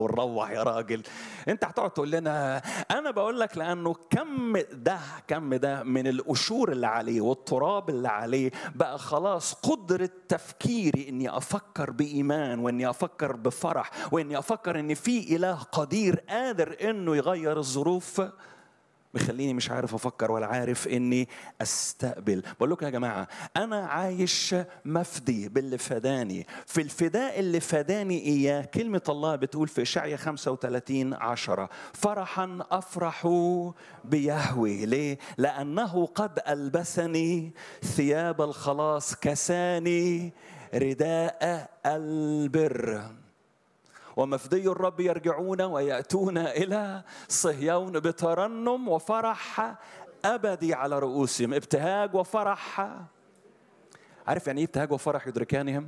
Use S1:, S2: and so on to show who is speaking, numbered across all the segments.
S1: ونروح يا راجل انت هتقعد تقول لنا انا بقول لك لانه كم ده كم ده من القشور اللي عليه والتراب اللي عليه بقى خلاص قدره تفكيري اني افكر بايمان واني افكر بفرح واني افكر ان في اله قدير قادر انه يغير الظروف مخليني مش عارف افكر ولا عارف اني استقبل بقول لكم يا جماعه انا عايش مفدي باللي فداني في الفداء اللي فداني اياه كلمه الله بتقول في اشعيا 35 10 فرحا افرح بيهوي ليه لانه قد البسني ثياب الخلاص كساني رداء البر ومفدي الرب يرجعون ويأتون إلى صهيون بترنم وفرح أبدي على رؤوسهم ابتهاج وفرح عارف يعني إيه ابتهاج وفرح يدركانهم؟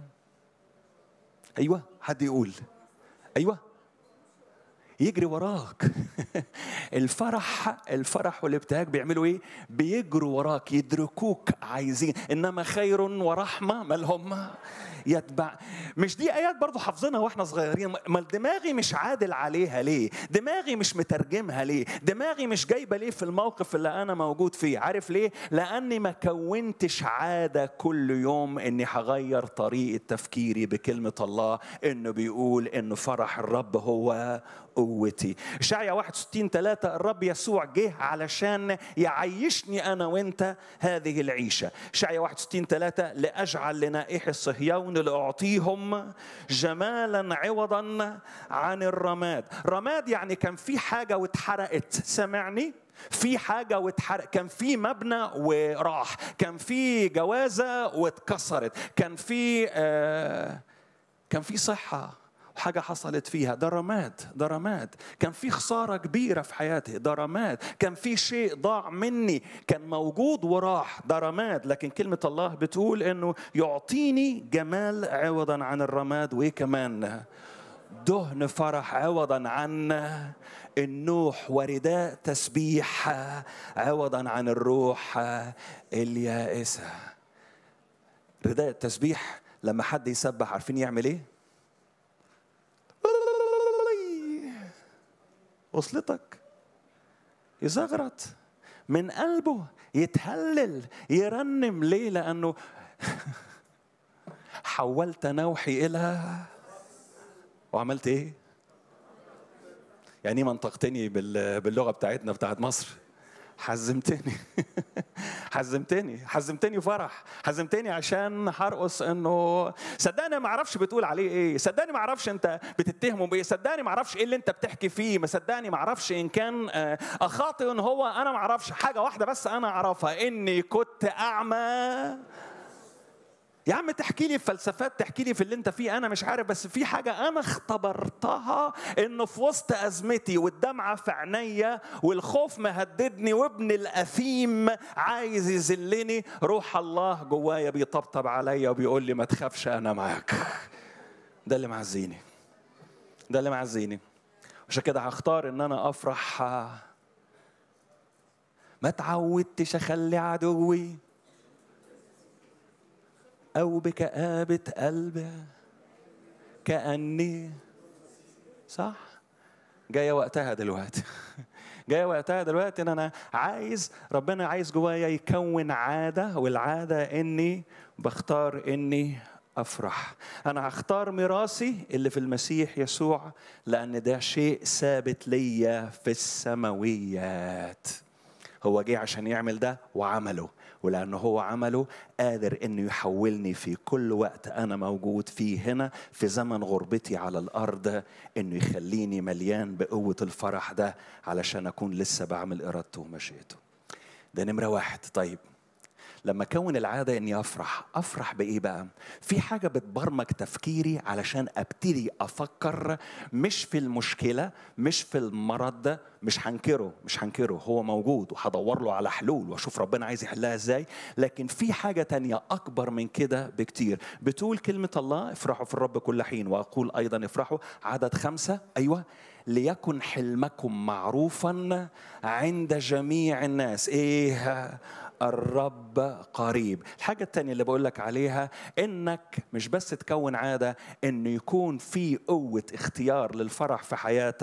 S1: أيوة حد يقول أيوة يجري وراك الفرح الفرح والابتهاج بيعملوا ايه بيجروا وراك يدركوك عايزين انما خير ورحمه مالهم يتبع مش دي ايات برضو حافظينها واحنا صغيرين ما دماغي مش عادل عليها ليه دماغي مش مترجمها ليه دماغي مش جايبه ليه في الموقف اللي انا موجود فيه عارف ليه لاني ما كونتش عاده كل يوم اني هغير طريقه تفكيري بكلمه الله انه بيقول انه فرح الرب هو قوتي اشعيا 61 3 الرب يسوع جه علشان يعيشني انا وانت هذه العيشه اشعيا 61 3 لاجعل لنائح الصهيون لاعطيهم جمالا عوضا عن الرماد رماد يعني كان في حاجه واتحرقت سمعني في حاجة واتحرق كان في مبنى وراح كان في جوازة واتكسرت كان في آه كان في صحة حاجة حصلت فيها ده رماد ده رماد كان في خسارة كبيرة في حياتي ده رماد كان في شيء ضاع مني كان موجود وراح ده رماد لكن كلمة الله بتقول انه يعطيني جمال عوضا عن الرماد وايه كمان دهن فرح عوضا عن النوح ورداء تسبيح عوضا عن الروح اليائسة رداء التسبيح لما حد يسبح عارفين يعمل ايه وصلتك يزغرط من قلبه يتهلل يرنم ليه لانه حولت نوحي الى وعملت ايه يعني ايه منطقتني باللغه بتاعتنا بتاعت مصر حزمتني حزمتني حزمتني فرح حزمتني عشان هرقص انه صدقني ما اعرفش بتقول عليه ايه صدقني ما اعرفش انت بتتهمه بايه صدقني ما اعرفش ايه اللي انت بتحكي فيه ما صدقني ما اعرفش ان كان اخاطئ ان هو انا ما اعرفش حاجه واحده بس انا اعرفها اني كنت اعمى يا عم تحكي لي فلسفات تحكي لي في اللي انت فيه انا مش عارف بس في حاجه انا اختبرتها انه في وسط ازمتي والدمعه في عينيا والخوف مهددني وابن الاثيم عايز يذلني روح الله جوايا بيطبطب عليا وبيقول لي ما تخافش انا معاك ده اللي معزيني ده اللي معزيني عشان كده هختار ان انا افرح ما تعودتش اخلي عدوي أو بكآبة قلب كأني صح جاية وقتها دلوقتي جاية وقتها دلوقتي إن أنا عايز ربنا عايز جوايا يكون عادة والعادة إني بختار إني أفرح أنا هختار ميراثي اللي في المسيح يسوع لأن ده شيء ثابت ليا في السماويات هو جه عشان يعمل ده وعمله ولأنه هو عمله قادر إنه يحولني في كل وقت أنا موجود فيه هنا في زمن غربتي على الأرض إنه يخليني مليان بقوة الفرح ده علشان أكون لسه بعمل إرادته ومشيئته. ده نمرة واحد طيب لما كون العادة إني أفرح أفرح بإيه بقى في حاجة بتبرمج تفكيري علشان أبتدي أفكر مش في المشكلة مش في المرض مش هنكره مش هنكره هو موجود وهدور له على حلول واشوف ربنا عايز يحلها ازاي لكن في حاجة تانية أكبر من كده بكتير بتقول كلمة الله افرحوا في الرب كل حين وأقول أيضا افرحوا عدد خمسة أيوة ليكن حلمكم معروفا عند جميع الناس ايه الرب قريب الحاجة التانية اللي بقول لك عليها انك مش بس تكون عادة انه يكون في قوة اختيار للفرح في حياتك